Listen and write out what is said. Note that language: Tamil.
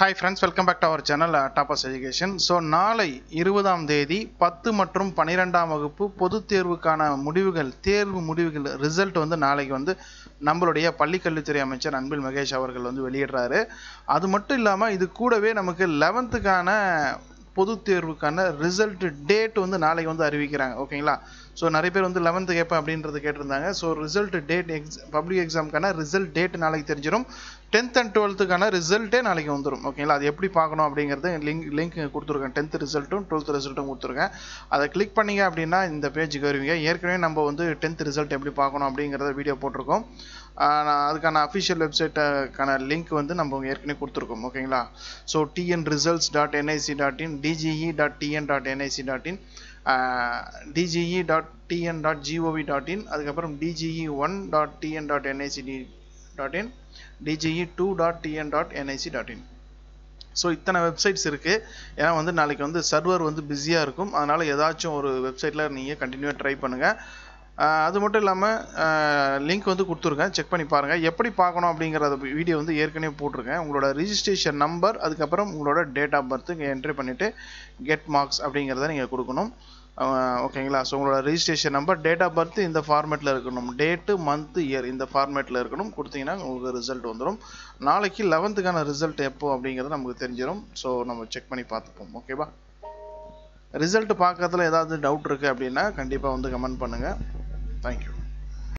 hi friends welcome back to our channel toppers education so நாளை இருபதாம் தேதி பத்து மற்றும் பன்னிரெண்டாம் வகுப்பு பொதுத் தேர்வுக்கான முடிவுகள் தேர்வு முடிவுகள் ரிசல்ட் வந்து நாளைக்கு வந்து நம்மளுடைய பள்ளிக்கல்வித்துறை அமைச்சர் அன்பில் மகேஷ் அவர்கள் வந்து வெளியிடுறாரு அது மட்டும் இல்லாமல் இது கூடவே நமக்கு லெவன்த்துக்கான பொதுத் தேர்வுக்கான ரிசல்ட் டேட் வந்து நாளைக்கு வந்து அறிவிக்கிறாங்க ஓகேங்களா ஸோ நிறைய பேர் வந்து லெவன்த்து கேட்பேன் அப்படின்றது கேட்டிருந்தாங்க ஸோ ரிசல்ட் டேட் எக்ஸ் பப்ளிக் எக்ஸாமுக்கான ரிசல்ட் டேட் நாளைக்கு தெரிஞ்சிடும் டென்த் அண்ட் டுவெல்த்துக்கான ரிசல்ட்டே நாளைக்கு வந்துடும் ஓகேங்களா அது எப்படி பார்க்கணும் அப்படிங்கிறது லிங்க் லிங்க் கொடுத்துருக்கேன் டென்த் ரிசல்ட்டும் டுவெல்த் ரிசல்ட்டும் கொடுத்துருக்கேன் அதை கிளிக் பண்ணீங்க அப்படின்னா இந்த பேஜுக்கு வருவீங்க ஏற்கனவே நம்ம வந்து டென்த் ரிசல்ட் எப்படி பார்க்கணும் அப்படிங்கிறத வீடியோ போட்டிருக்கோம் ஆஹ் நான் அதுக்கான அஃபிஷியல் வெப்சைட்டுக்கான லிங்க் வந்து நம்ம ஏற்கனவே கொடுத்துருக்கோம் ஓகேங்களா so TN results dot NIC dot in DGE dot TN dot NIC dot in DGE dot TN dot GOV dot in அதுக்கப்புறம் DGE one dot TN dot NIC dot in DGE two dot TN dot NIC dot in so இத்தனை வெப்சைட்ஸ் இருக்குது ஏன்னா வந்து நாளைக்கு வந்து சர்வர் வந்து பிஸியாக இருக்கும் அதனால் ஏதாச்சும் ஒரு வெப்சைட்டில் நீங்கள் கண்டினியூவாக ட்ரை பண்ணுங்கள் அது மட்டும் இல்லாமல் லிங்க் வந்து கொடுத்துருக்கேன் செக் பண்ணி பாருங்கள் எப்படி பார்க்கணும் அப்படிங்கிறத வீடியோ வந்து ஏற்கனவே போட்டிருக்கேன் உங்களோட ரிஜிஸ்ட்ரேஷன் நம்பர் அதுக்கப்புறம் உங்களோட டேட் ஆஃப் பர்த் இங்கே என்ட்ரி பண்ணிவிட்டு கெட் மார்க்ஸ் அப்படிங்கிறத நீங்கள் கொடுக்கணும் ஓகேங்களா ஸோ உங்களோட registration number date of birth இந்த ஃபார்மேட்டில் இருக்கணும் டேட்டு மந்த்து இயர் இந்த ஃபார்மேட்டில் இருக்கணும் கொடுத்தீங்கன்னா உங்களுக்கு ரிசல்ட் வந்துடும் நாளைக்கு லெவன்த்துக்கான ரிசல்ட் எப்போ அப்படிங்கிறது நமக்கு தெரிஞ்சிடும் ஸோ நம்ம செக் பண்ணி பார்த்துப்போம் ஓகேவா ரிசல்ட் பார்க்கறதுல ஏதாவது டவுட் இருக்குது அப்படின்னா கண்டிப்பாக வந்து கமெண்ட் பண்ணுங்கள் தேங்க்யூ